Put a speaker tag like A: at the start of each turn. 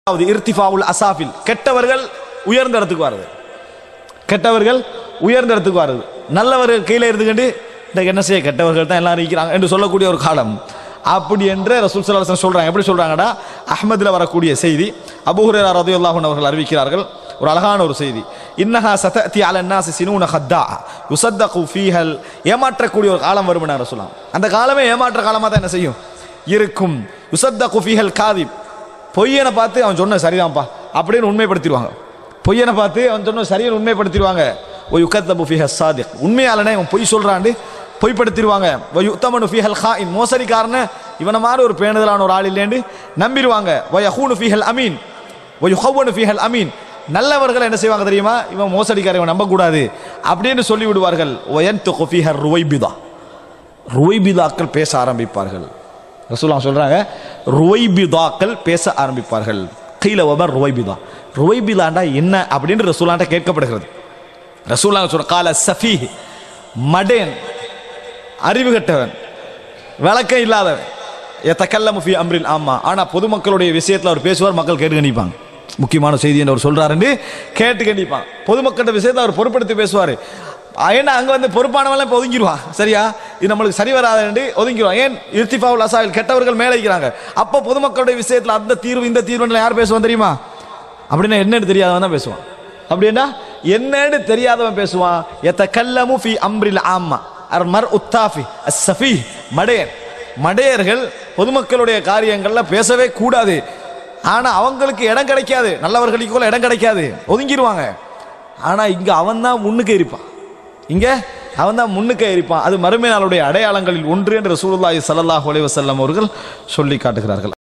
A: அதாவது இர்திஃபாவுல் அசாஃபில் கெட்டவர்கள் உயர்ந்த இடத்துக்கு வருது கெட்டவர்கள் உயர்ந்த இடத்துக்கு வருது நல்லவர்கள் கீழே இருந்துக்கிட்டு இந்த என்ன செய்ய கெட்டவர்கள் தான் எல்லாரும் இருக்கிறாங்க என்று சொல்லக்கூடிய ஒரு காலம் அப்படி என்று ரசூல் ஸல்லல்லாஹு அலைஹி வஸல்லம் சொல்றாங்க எப்படி சொல்றாங்கடா அஹ்மதுல வரக்கூடிய செய்தி அபூ ஹுரைரா ரலியல்லாஹு அன்ஹு அவர்கள் அறிவிக்கிறார்கள் ஒரு அழகான ஒரு செய்தி இன்னஹா சதஅதி அல الناس சினூன ஹத்தா யுஸத்தகு ஃபீஹல் ஏமாற்றக்கூடிய ஒரு காலம் வரும் என ரசூலாம் அந்த காலமே ஏமாற்ற காலமா தான் என்ன செய்யும் இருக்கும் யுஸத்தகு ஃபீஹல் காதிப் பொய்யனை பார்த்து அவன் சொன்ன சரிதான்ப்பா அப்படின்னு உண்மைப்படுத்திடுவாங்க பொய்யனை பார்த்து அவன் சொன்ன சரியான உண்மைப்படுத்திடுவாங்க ஓ யுக்கத்தபு ஃபிஹ சாதிக் உண்மையாளனே இவன் பொய் சொல்றாண்டு பொய்ப்படுத்திடுவாங்க வ யுத்தமனு ஃபிஹல் ஹாயின் மோசடிக்காரன இவனை மாதிரி ஒரு பேணுதலான ஒரு ஆள் இல்லைன்னு நம்பிடுவாங்க வ யஹூனு ஃபிஹல் அமீன் வ யுஹவ்வனு ஃபிஹல் அமீன் நல்லவர்கள் என்ன செய்வாங்க தெரியுமா இவன் மோசடிக்காரன் இவன் நம்பக்கூடாது அப்படின்னு சொல்லி விடுவார்கள் ஒயன் துகு ஃபிஹர் ருவைபிதா ருவைபிதாக்கள் பேச ஆரம்பிப்பார்கள் ரசூலாம் சொல்றாங்க ருவைபிதாக்கள் பேச ஆரம்பிப்பார்கள் கீழ ஒபர் ருவைபிதா ருவைபிதாண்டா என்ன அப்படின்னு ரசூலாண்ட கேட்கப்படுகிறது ரசூலா சொல்ற கால சஃபி மடேன் அறிவு கெட்டவன் விளக்கம் இல்லாதவன் எத்தக்கல்ல முஃபி அம்ரில் ஆமா ஆனா பொதுமக்களுடைய விஷயத்துல அவர் பேசுவார் மக்கள் கேட்டு கண்டிப்பாங்க முக்கியமான செய்தி என்று அவர் சொல்றாருன்னு கேட்டு கண்டிப்பான் பொதுமக்களோட விஷயத்தை அவர் பொறுப்படுத்தி பேசுவார் ஏன்னா அங்க வந்து பொறுப்பானவெல்லாம் இப்போ ஒதுங்கிடுவான் சரியா இது நம்மளுக்கு சரி வராதுன்னு ஒதுங்கிடுவான் ஏன் இர்த்திஃபாவுல் அசாவில் கெட்டவர்கள் மேலே இருக்கிறாங்க அப்போ பொதுமக்களுடைய விஷயத்துல அந்த தீர்வு இந்த தீர்வுன்னு யார் பேசுவான் தெரியுமா அப்படின்னா என்னன்னு தெரியாதவன் தான் பேசுவான் அப்படின்னா என்னன்னு தெரியாதவன் பேசுவான் எத்த கல்லமு ஃபி அம்ரில் ஆமா அர் மர் உத்தாஃபி அஸ்ஸஃபி மடையன் மடையர்கள் பொதுமக்களுடைய காரியங்கள்ல பேசவே கூடாது ஆனா அவங்களுக்கு இடம் கிடைக்காது நல்லவர்களுக்கு கூட இடம் கிடைக்காது ஒதுங்கிடுவாங்க ஆனா இங்க அவன் தான் முன்னுக்கு இருப்பான் இங்க அவன் தான் முன்னுக்கு இருப்பான் அது மறுமை நாளுடைய அடையாளங்களில் ஒன்று என்று ரசூலுல்லாஹி ஸல்லல்லாஹு அலைஹி வஸல்லம் அவர்கள் சொல்லி காட்டுகிறார்கள்